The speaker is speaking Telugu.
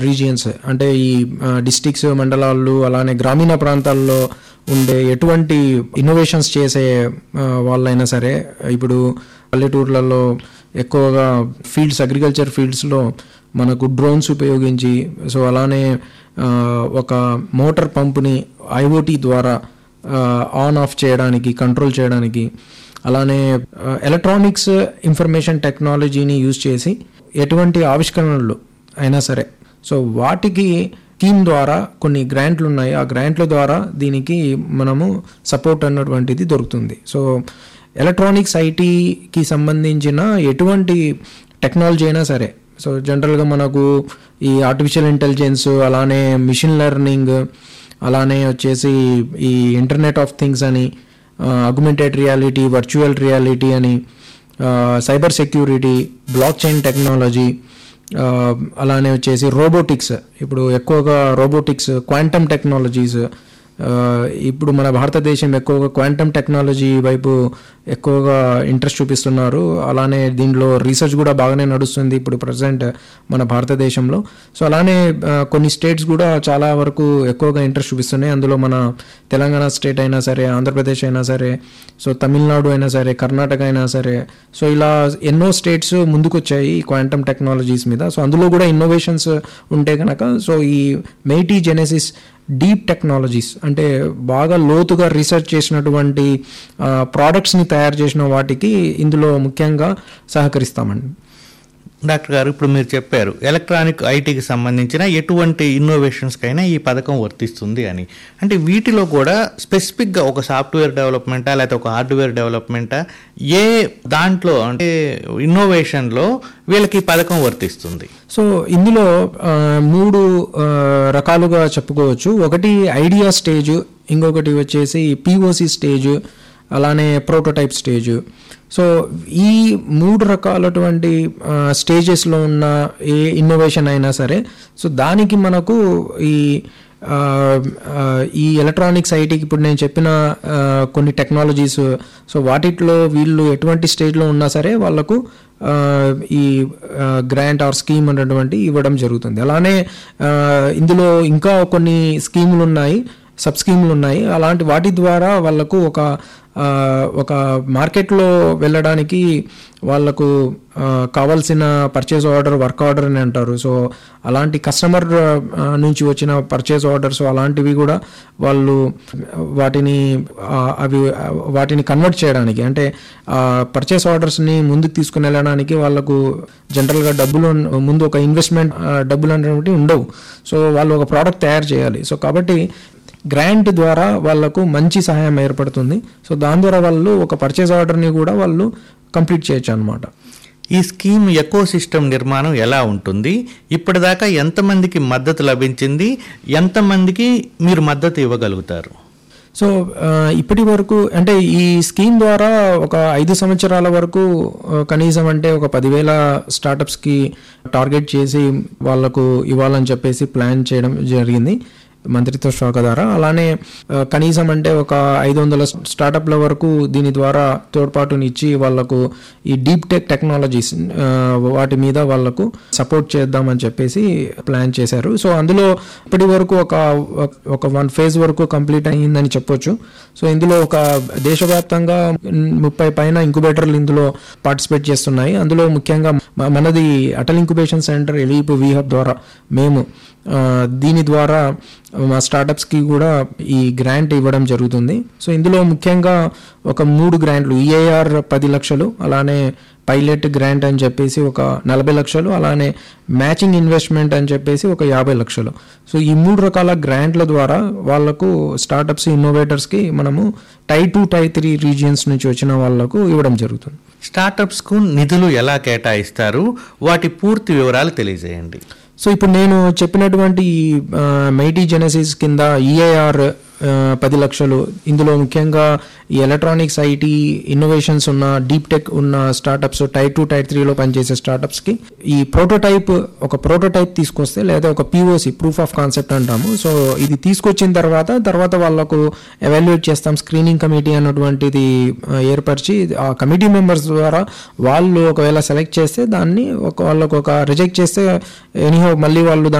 రీజియన్స్ అంటే ఈ డిస్టిక్స్ మండలాలు అలానే గ్రామీణ ప్రాంతాల్లో ఉండే ఎటువంటి ఇన్నోవేషన్స్ చేసే ఆ, వాళ్ళైనా సరే ఇప్పుడు పల్లెటూర్లలో ఎక్కువగా ఫీల్డ్స్ అగ్రికల్చర్ ఫీల్డ్స్లో మనకు డ్రోన్స్ ఉపయోగించి సో అలానే ఆ, ఒక మోటార్ పంపుని ఐఓటీ ద్వారా ఆన్ ఆఫ్ చేయడానికి కంట్రోల్ చేయడానికి అలానే ఎలక్ట్రానిక్స్ ఇన్ఫర్మేషన్ టెక్నాలజీని యూజ్ చేసి ఎటువంటి ఆవిష్కరణలు అయినా సరే సో వాటికి స్కీమ్ ద్వారా కొన్ని గ్రాంట్లు ఉన్నాయి ఆ గ్రాంట్ల ద్వారా దీనికి మనము సపోర్ట్ అన్నటువంటిది దొరుకుతుంది సో ఎలక్ట్రానిక్స్ ఐటీకి సంబంధించిన ఎటువంటి టెక్నాలజీ అయినా సరే సో జనరల్గా మనకు ఈ ఆర్టిఫిషియల్ ఇంటెలిజెన్స్ అలానే మిషన్ లెర్నింగ్ అలానే వచ్చేసి ఈ ఇంటర్నెట్ ఆఫ్ థింగ్స్ అని అగ్మెంటెడ్ రియాలిటీ వర్చువల్ రియాలిటీ అని cyber security blockchain technology ఆ, అలానే వచ్చేసి రోబోటిక్స్ ఇప్పుడు ఎక్కువగా రోబోటిక్స్ క్వాంటమ్ టెక్నాలజీస్ ఆ, ఇప్పుడు మన భారతదేశం ఎక్కువగా క్వాంటమ్ టెక్నాలజీ వైపు ఎక్కువగా ఇంట్రెస్ట్ చూపిస్తున్నారు అలానే దీనిలో రీసెర్చ్ కూడా బాగానే నడుస్తుంది ఇప్పుడు ప్రజెంట్ మన భారతదేశంలో సో అలానే ఆ, కొన్ని స్టేట్స్ కూడా చాలా వరకు ఎక్కువగా ఇంట్రెస్ట్ చూపిస్తున్నాయి అందులో మన తెలంగాణ స్టేట్ అయినా సరే ఆంధ్రప్రదేశ్ అయినా సరే సో తమిళనాడు అయినా సరే కర్ణాటక అయినా సరే సో ఇలా ఎన్నో స్టేట్స్ ముందుకొచ్చాయి ఈ క్వాంటమ్ టెక్నాలజీస్ మీద సో అందులో కూడా ఇన్నోవేషన్స్ ఉంటే కనుక సో ఈ మెయిటీ జెనెసిస్ డీప్ టెక్నాలజీస్ అంటే బాగా లోతుగా రీసెర్చ్ చేసినటువంటి ప్రోడక్ట్స్ని తయారు చేసిన వాటికి ఇందులో ముఖ్యంగా సహకరిస్తామండి డాక్టర్ గారు ఇప్పుడు మీరు చెప్పారు ఎలక్ట్రానిక్ ఐటీకి సంబంధించిన ఎటువంటి ఇన్నోవేషన్స్కైనా ఈ పథకం వర్తిస్తుంది అని అంటే వీటిలో కూడా స్పెసిఫిక్గా ఒక సాఫ్ట్వేర్ డెవలప్మెంటా లేకపోతే ఒక హార్డ్వేర్ డెవలప్మెంటా ఏ దాంట్లో అంటే ఇన్నోవేషన్లో వీళ్ళకి ఈ పథకం వర్తిస్తుంది సో ఇందులో ఆ, మూడు ఆ, రకాలుగా చెప్పుకోవచ్చు ఒకటి ఐడియా స్టేజ్ ఇంకొకటి వచ్చేసి పిఓసి స్టేజ్ అలానే ప్రోటోటైప్ స్టేజ్ సో ఈ మూడు రకాలటువంటి స్టేజెస్లో ఉన్న ఏ ఇన్నోవేషన్ అయినా సరే సో దానికి మనకు ఈ ఆ, ఆ, ఈ ఎలక్ట్రానిక్స్ ఐటీకి ఇప్పుడు నేను చెప్పిన ఆ, కొన్ని టెక్నాలజీస్ సో వాటిట్లో వీళ్ళు ఎటువంటి స్టేజ్లో ఉన్నా సరే వాళ్ళకు ఆ, ఈ గ్రాంట్ ఆర్ స్కీమ్ అనేటువంటి ఇవ్వడం జరుగుతుంది అలానే ఆ, ఇందులో ఇంకా కొన్ని స్కీములు ఉన్నాయి సబ్ స్కీములు ఉన్నాయి అలాంటి వాటి ద్వారా వాళ్ళకు ఒక ఆ, ఒక మార్కెట్లో వెళ్ళడానికి వాళ్ళకు ఆ, కావాల్సిన పర్చేస్ ఆర్డర్ వర్క్ ఆర్డర్ అని అంటారు సో అలాంటి కస్టమర్ ఆ, నుంచి వచ్చిన పర్చేస్ ఆర్డర్స్ అలాంటివి కూడా వాళ్ళు వాటిని ఆ, అవి ఆ, వాటిని కన్వర్ట్ చేయడానికి అంటే పర్చేస్ ఆర్డర్స్ని ముందుకు తీసుకుని వెళ్ళడానికి వాళ్ళకు జనరల్గా డబ్బులు ఉన్- ముందు ఒక ఇన్వెస్ట్మెంట్ డబ్బులు అనేవి ఉండవు సో వాళ్ళు ఒక ప్రోడక్ట్ తయారు చేయాలి సో కాబట్టి గ్రాంట్ ద్వారా వాళ్ళకు మంచి సహాయం ఏర్పడుతుంది సో దాని ద్వారా వాళ్ళు ఒక పర్చేస్ ఆర్డర్ని కూడా వాళ్ళు కంప్లీట్ చేయొచ్చు అనమాట ఈ స్కీమ్ ఎకో సిస్టమ్ నిర్మాణం ఎలా ఉంటుంది ఇప్పటిదాకా ఎంతమందికి మద్దతు లభించింది ఎంతమందికి మీరు మద్దతు ఇవ్వగలుగుతారు సో ఆ, ఇప్పటి వరకు అంటే ఈ స్కీమ్ ద్వారా ఒక ఐదు సంవత్సరాల వరకు ఆ, కనీసం అంటే ఒక పదివేల స్టార్టప్స్కి టార్గెట్ చేసి వాళ్ళకు ఇవ్వాలని చెప్పేసి ప్లాన్ చేయడం జరిగింది మంత్రిత్వ శాఖ ద్వారా అలానే ఆ, కనీసం అంటే ఒక ఐదు వందల స్టార్టప్ల వరకు దీని ద్వారా తోడ్పాటుని ఇచ్చి వాళ్ళకు ఈ డీప్ టెక్ టెక్నాలజీస్ ఆ, వాటి మీద వాళ్ళకు సపోర్ట్ చేద్దామని చెప్పేసి ప్లాన్ చేశారు సో అందులో ఇప్పటి వరకు ఒక ఒక వన్ ఫేజ్ వరకు కంప్లీట్ అయ్యిందని చెప్పొచ్చు సో ఇందులో ఒక దేశవ్యాప్తంగా ముప్పై పైన ఇంక్యుబేటర్లు ఇందులో పార్టిసిపేట్ చేస్తున్నాయి అందులో ముఖ్యంగా మ- మనది అటల్ ఇంక్యుబేషన్ సెంటర్ ఎలీపు వీహబ్ ద్వారా మేము ఆ, దీని ద్వారా మా స్టార్టప్స్కి కూడా ఈ గ్రాంట్ ఇవ్వడం జరుగుతుంది సో ఇందులో ముఖ్యంగా ఒక మూడు గ్రాంట్లు ఈఏఆర్ పది లక్షలు అలానే పైలట్ గ్రాంట్ అని చెప్పేసి ఒక నలభై లక్షలు అలానే మ్యాచింగ్ ఇన్వెస్ట్మెంట్ అని చెప్పేసి ఒక యాభై లక్షలు సో ఈ మూడు రకాల గ్రాంట్ల ద్వారా వాళ్ళకు స్టార్టప్స్ ఇన్నోవేటర్స్కి మనము tier two tier three regions నుంచి వచ్చిన వాళ్ళకు ఇవ్వడం జరుగుతుంది స్టార్టప్స్కు నిధులు ఎలా కేటాయిస్తారు వాటి పూర్తి వివరాలు తెలియజేయండి సో ఇప్పుడు నేను చెప్పినటువంటి ఈ మైటీ జెనసిస్ కింద ఈఐఆర్ పది లక్షలు ఇందులో ముఖ్యంగా ఈ ఎలక్ట్రానిక్స్ ఐటీ ఇన్నోవేషన్స్ ఉన్న డీప్ టెక్ ఉన్న స్టార్టప్స్ టైర్ టూ టైర్ త్రీలో పనిచేసే స్టార్టప్స్కి ఈ ప్రోటోటైప్ ఒక ప్రోటోటైప్ తీసుకొస్తే లేదా ఒక పిఓసి ప్రూఫ్ ఆఫ్ కాన్సెప్ట్ అంటాము సో ఇది తీసుకొచ్చిన తర్వాత తర్వాత వాళ్ళకు ఎవాల్యుయేట్ చేస్తాం స్క్రీనింగ్ కమిటీ అన్నటువంటిది ఆ, ఏర్పరిచి ఆ కమిటీ మెంబర్స్ ద్వారా వాళ్ళు ఒకవేళ సెలెక్ట్ చేస్తే దాన్ని ఒక వాళ్ళకు ఒక రిజెక్ట్ చేస్తే ఎనీహో మళ్ళీ వాళ్ళు